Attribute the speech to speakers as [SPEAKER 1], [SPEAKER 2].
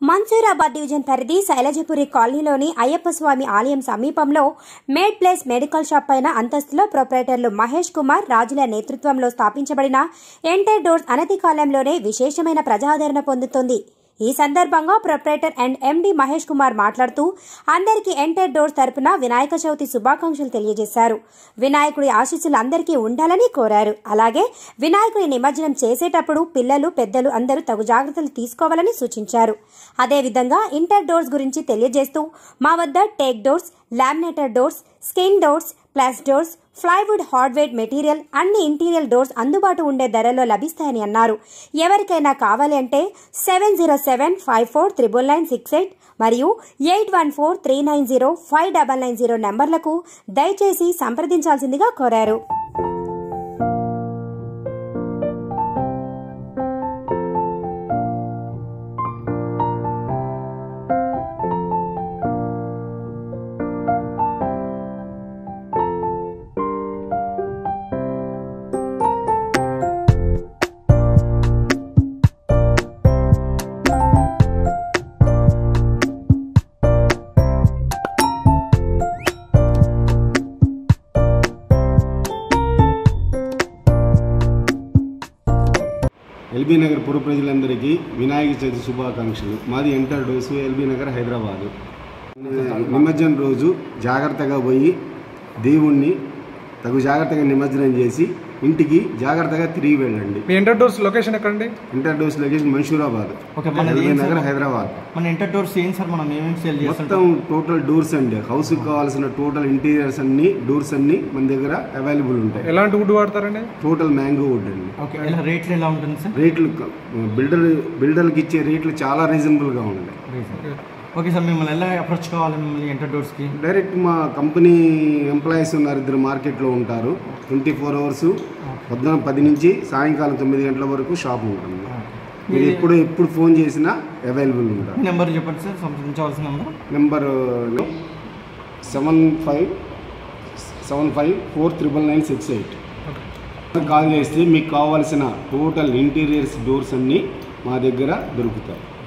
[SPEAKER 1] Mansoorabad division పరిధి శైలజపురి కాలనీలోని అయ్యప్ప స్వామి ఆలయం సమీపంలో మేడ్ ప్లేస్ మెడికల్ షాప్ పైన అంతస్తులో ప్రొపరేటర్లు మహేష్ కుమార్ రాజుల నేతృత్వంలో స్థాపించబడిన ఎంటర్ డోర్స్ అనతి కాలంలోనే విశేషమైన ప్రజాదరణ పొందుతోంది ఈ సందర్భంగా proprietor and MD Mahesh Kumar మాట్లాడుతూ అందరికీ ఎంటర్ డోర్స్ తరపున వినాయక చవితి శుభాకాంక్షలు తెలియజేశారు వినాయకుడి ఆశీస్సులు అందరికీ ఉండాలని కోరారు అలాగే వినాయకుడి నిమజ్జనం చేసేటప్పుడు పిల్లలు పెద్దలు అందరూ తగు జాగ్రత్తలు తీసుకోవాలని సూచించారు అదేవిధంగా ఇంటర్ డోర్స్ గురించి తెలియజేస్తూ మా వద్ద teak doors laminated doors skin doors ప్లాస్ డోర్స్ ఫ్లైవుడ్ హార్డ్వేర్ మెటీరియల్ అన్ని ఇంటీరియర్ డోర్స్ అందుబాటు ఉండే ధరలో లభిస్తాయని అన్నారు ఎవరికైనా కావాలి అంటే seven zero seven five four triple nine six eight మరియు eight one four three nine zero five double nine zero నంబర్లకు దయచేసి సంప్రదించాల్సిందిగా కోరారు
[SPEAKER 2] ఎల్బీ నగర్ పుర ప్రజలందరికీ వినాయక చవితి శుభాకాంక్షలు మాది enter doors LB Nagar Hyderabad నిమజ్జనం రోజు జాగ్రత్తగా పోయి దేవుణ్ణి తగు జాగ్రత్తగా నిమజ్జనం చేసి ఇంటికి జాగ్రత్తగా తిరిగి వెళ్ళండి
[SPEAKER 3] మీ ఎంటర్ డోర్స్ లొకేషన్ ఎక్కడండి
[SPEAKER 2] enter doors location Mansoorabad
[SPEAKER 4] okay మన
[SPEAKER 2] ఎల్బీ నగర్ హైదరాబాద్
[SPEAKER 4] మన ఎంటర్ డోర్స్ ఏం సార్ మనం ఏమేమి సేల్
[SPEAKER 2] మొత్తం
[SPEAKER 4] చేస్తుంటాం
[SPEAKER 2] టోటల్ డోర్స్ అండి హౌస్కి కావాల్సిన టోటల్ ఇంటీరియర్స్ అన్ని డోర్స్ అన్ని మన దగ్గర అవైలబుల్ ఉంటాయి
[SPEAKER 3] ఎలాంటి వుడ్ వాడతారండి
[SPEAKER 2] టోటల్ మ్యాంగో వుడ్ అండి
[SPEAKER 4] ఓకే ఇలా రేట్లు ఎలా ఉంటుంది సార్
[SPEAKER 2] రేట్లు బిల్డర్ బిల్డర్కి ఇచ్చే రేట్లు చాలా రీజనబుల్గా ఉంటాయి
[SPEAKER 4] ఓకే సార్ మిమ్మల్ని ఎలా అప్రోచ్ కావాలి మిమ్మల్ని ఎంటర్ డోర్స్కి
[SPEAKER 2] డైరెక్ట్ మా కంపెనీ ఎంప్లాయీస్ ఉన్నారు ఇద్దరు మార్కెట్లో ఉంటారు ట్వంటీ ఫోర్ అవర్స్ పొద్దున పది నుంచి సాయంకాలం తొమ్మిది గంటల వరకు షాప్ ఉంటుంది మీరు ఎప్పుడు ఎప్పుడు ఫోన్ చేసినా అవైలబుల్ ఉంటారు
[SPEAKER 4] మీ నెంబర్ చెప్పండి సార్ సంప్రదించవలసిన number
[SPEAKER 2] number seven five seven five four triple nine six eight call చేస్తే మీకు కావాల్సిన టోటల్ ఇంటీరియర్స్ డోర్స్ అన్నీ మా దగ్గర దొరుకుతాయి